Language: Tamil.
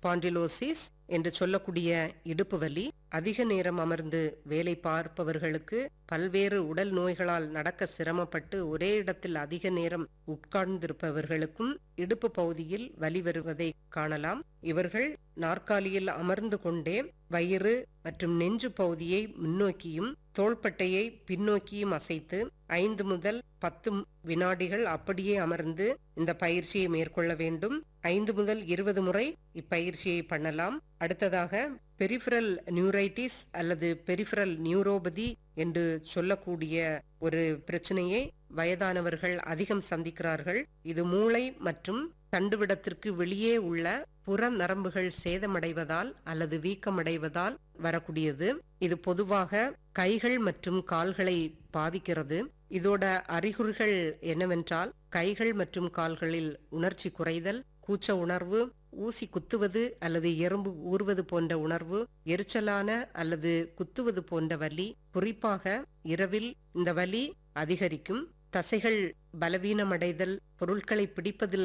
ஸ்பாண்டிலோசிஸ் என்று சொல்லக்கூடிய இடுப்பு வலி அதிக நேரம் அமர்ந்து வேலை பார்ப்பவர்களுக்கு பல்வேறு உடல் நோய்களால் நடக்க சிரமப்பட்டு ஒரே இடத்தில் அதிக நேரம் உட்கார்ந்திருப்பவர்களுக்கும் இடுப்பு பகுதியில் வலி வருவதை காணலாம் இவர்கள் நாற்காலியில் அமர்ந்து கொண்டே வயிறு மற்றும் நெஞ்சு பகுதியை முன்னோக்கியும் தோள்பட்டையை பின்னோக்கியும் அசைத்து ஐந்து முதல் பத்து வினாடிகள் அப்படியே அமர்ந்து இந்த பயிற்சியை மேற்கொள்ள வேண்டும் ஐந்து முதல் இருபது முறை இப்பயிற்சியை பண்ணலாம் அடுத்ததாக பெரிஃபரல் நியூரைட்டிஸ் அல்லது பெரிஃபரல் நியூரோபதி என்று சொல்லக்கூடிய ஒரு பிரச்சனையை வயதானவர்கள் அதிகம் சந்திக்கிறார்கள் இது மூளை மற்றும் தண்டுவிடத்திற்கு வெளியே உள்ள புற நரம்புகள் சேதமடைவதால் அல்லது வீக்கமடைவதால் வரக்கூடியது இது பொதுவாக கைகள் மற்றும் கால்களை பாதிக்கிறது இதோட அறிகுறிகள் என்னவென்றால் கைகள் மற்றும் கால்களில் உணர்ச்சி குறைதல் கூச்ச உணர்வு ஊசி குத்துவது அல்லது எறும்பு ஊறுவது போன்ற உணர்வு எரிச்சலான அல்லது குத்துவது போன்ற வலி குறிப்பாக இரவில் இந்த வலி அதிகரிக்கும் தசைகள் பலவீனமடைதல் பொருட்களை பிடிப்பதில்